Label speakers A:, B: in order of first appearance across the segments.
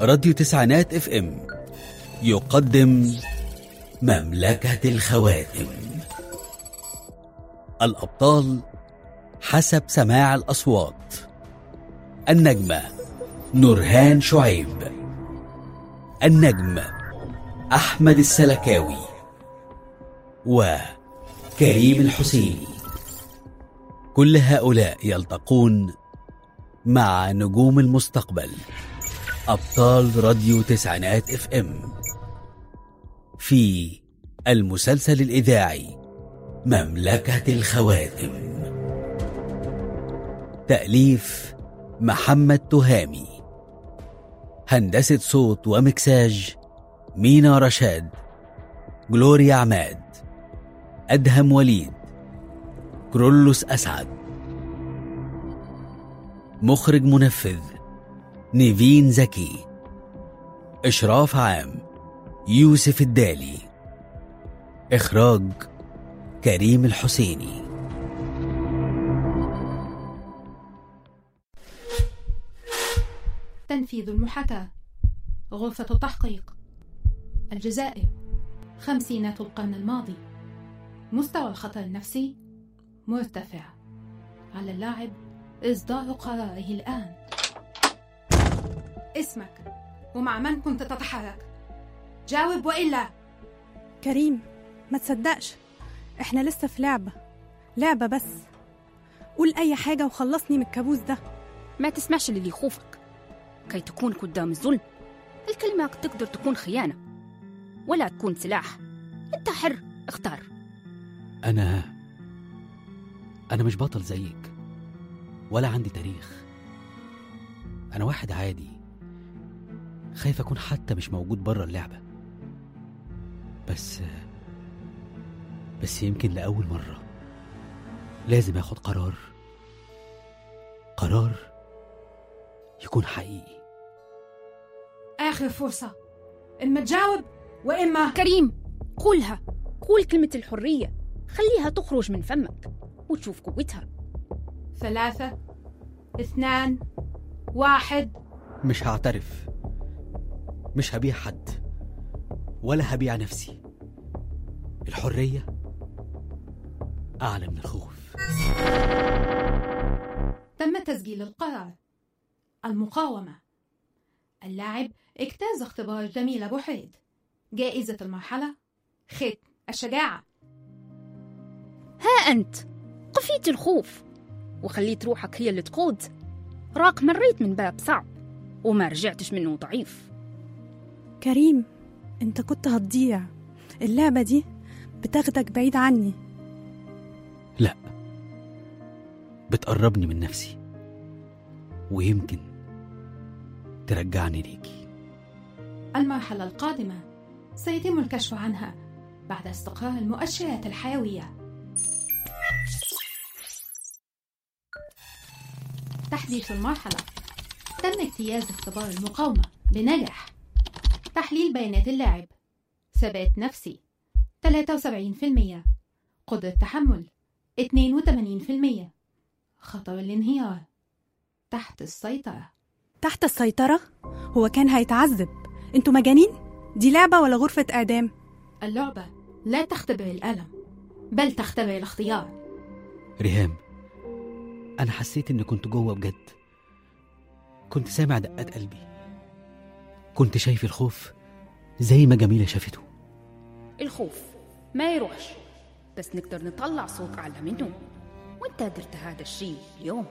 A: راديو تسعينات اف ام يقدم مملكة الخواتم الأبطال حسب سماع الأصوات النجمة نورهان شعيب النجم أحمد السلكاوي وكريم الحسيني كل هؤلاء يلتقون مع نجوم المستقبل أبطال راديو تسعينات اف ام في المسلسل الإذاعي مملكة الخواتم تأليف محمد تهامي هندسة صوت ومكساج مينا رشاد جلوريا عماد أدهم وليد كرولوس أسعد مخرج منفذ نيفين زكي إشراف عام يوسف الدالي إخراج كريم الحسيني
B: تنفيذ المحاكاة غرفة التحقيق الجزائر خمسينات القرن الماضي مستوى الخطر النفسي مرتفع على اللاعب إصدار قراره الآن اسمك ومع من كنت تتحرك جاوب وإلا
C: كريم ما تصدقش احنا لسه في لعبة لعبة بس قول أي حاجة وخلصني من الكابوس ده
D: ما تسمعش للي يخوفك كي تكون قدام الظلم الكلمة تقدر تكون خيانة ولا تكون سلاح انت حر اختار
A: أنا أنا مش بطل زيك ولا عندي تاريخ أنا واحد عادي خايف أكون حتى مش موجود بره اللعبة بس بس يمكن لأول مرة لازم أخد قرار قرار يكون حقيقي
B: آخر فرصة إما تجاوب وإما
D: كريم قولها قول كلمة الحرية خليها تخرج من فمك وتشوف قوتها
B: ثلاثة اثنان واحد
A: مش هعترف مش هبيع حد ولا هبيع نفسي الحرية أعلى من الخوف
B: تم تسجيل القرار المقاومة اللاعب اجتاز اختبار جميل أبو حيد جائزة المرحلة ختم الشجاعة
D: ها أنت قفيت الخوف وخليت روحك هي اللي تقود راك مريت من باب صعب وما رجعتش منه ضعيف
C: كريم انت كنت هتضيع اللعبة دي بتاخدك بعيد عني
A: لا بتقربني من نفسي ويمكن ترجعني ليكي
B: المرحلة القادمة سيتم الكشف عنها بعد استقرار المؤشرات الحيوية تحديث المرحلة تم اجتياز اختبار المقاومة بنجاح تحليل بيانات اللاعب ثبات نفسي 73% قدرة تحمل 82% خطر الانهيار تحت السيطرة
C: تحت السيطرة هو كان هيتعذب انتوا مجانين دي لعبة ولا غرفة إعدام
B: اللعبة لا تختبر الألم بل تختبر الاختيار
A: ريهام أنا حسيت إني كنت جوه بجد كنت سامع دقات قلبي كنت شايف الخوف زي ما جميلة شافته
D: الخوف ما يروحش بس نقدر نطلع صوت أعلى منه وانت درت هذا الشيء اليوم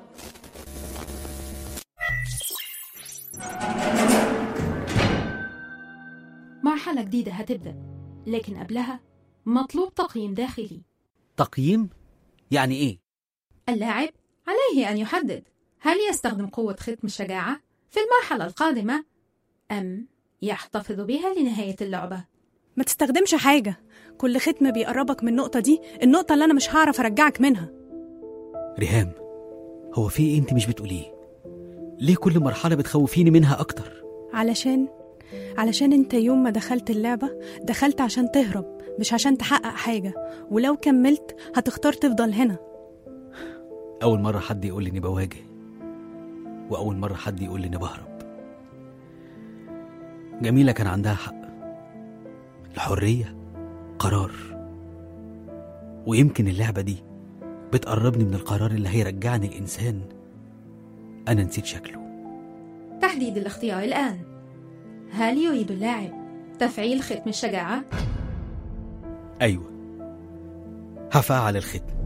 B: مرحلة جديدة هتبدأ لكن قبلها مطلوب تقييم داخلي
A: تقييم؟ يعني إيه؟
B: اللاعب عليه أن يحدد هل يستخدم قوة ختم الشجاعة في المرحلة القادمة أم يحتفظ بها لنهاية اللعبة
C: ما تستخدمش حاجة كل ختم بيقربك من النقطة دي النقطة اللي أنا مش هعرف أرجعك منها
A: ريهام هو في إيه أنت مش بتقوليه؟ ليه كل مرحلة بتخوفيني منها أكتر؟
C: علشان علشان انت يوم ما دخلت اللعبة دخلت عشان تهرب مش عشان تحقق حاجة ولو كملت هتختار تفضل هنا
A: أول مرة حد يقول لي إني بواجه وأول مرة حد يقول لي إني بهرب جميلة كان عندها حق الحرية قرار ويمكن اللعبة دي بتقربني من القرار اللي هيرجعني الإنسان أنا نسيت شكله
B: تحديد الاختيار الآن هل يريد اللاعب تفعيل ختم الشجاعة؟
A: أيوة هفعل الختم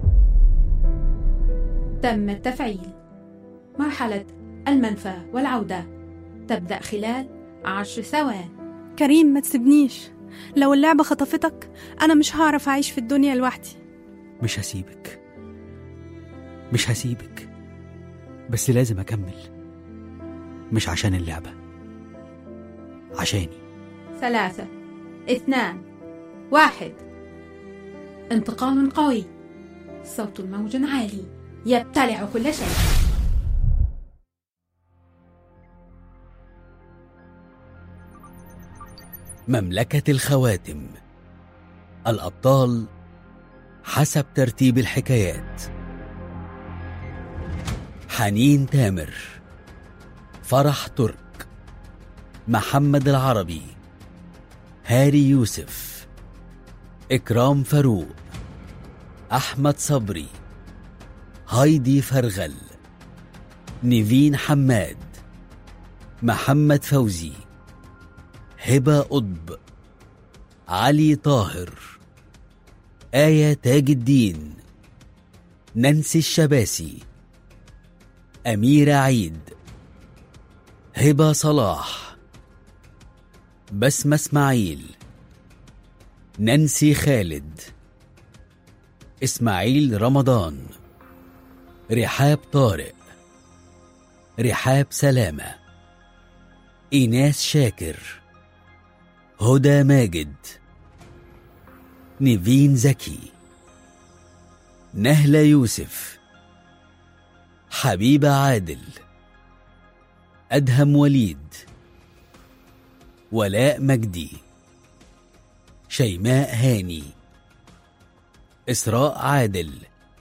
B: تم التفعيل مرحلة المنفى والعودة تبدأ خلال عشر ثوان
C: كريم ما تسيبنيش لو اللعبة خطفتك أنا مش هعرف أعيش في الدنيا لوحدي
A: مش هسيبك مش هسيبك بس لازم أكمل مش عشان اللعبة عشاني
B: ثلاثة اثنان واحد انتقال قوي صوت موج عالي يبتلع كل شيء
A: مملكة الخواتم الأبطال حسب ترتيب الحكايات حنين تامر فرح ترك محمد العربي هاري يوسف إكرام فاروق أحمد صبري هايدي فرغل نيفين حماد محمد فوزي هبة قطب علي طاهر آية تاج الدين نانسي الشباسي أميرة عيد هبة صلاح بسمة اسماعيل نانسي خالد إسماعيل رمضان رحاب طارق رحاب سلامة إيناس شاكر هدى ماجد نيفين زكي نهلة يوسف حبيبة عادل أدهم وليد ولاء مجدي شيماء هاني إسراء عادل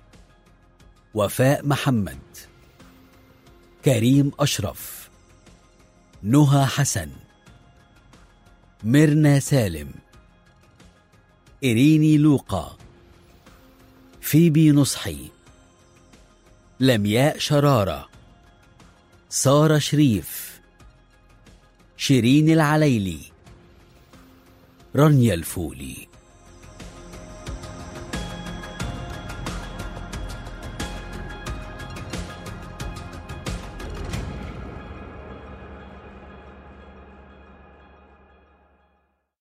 A: وفاء محمد كريم أشرف نهى حسن ميرنا سالم إريني لوقا فيبي نصحي لمياء شرارة سارة شريف شيرين العليلي رانيا الفولي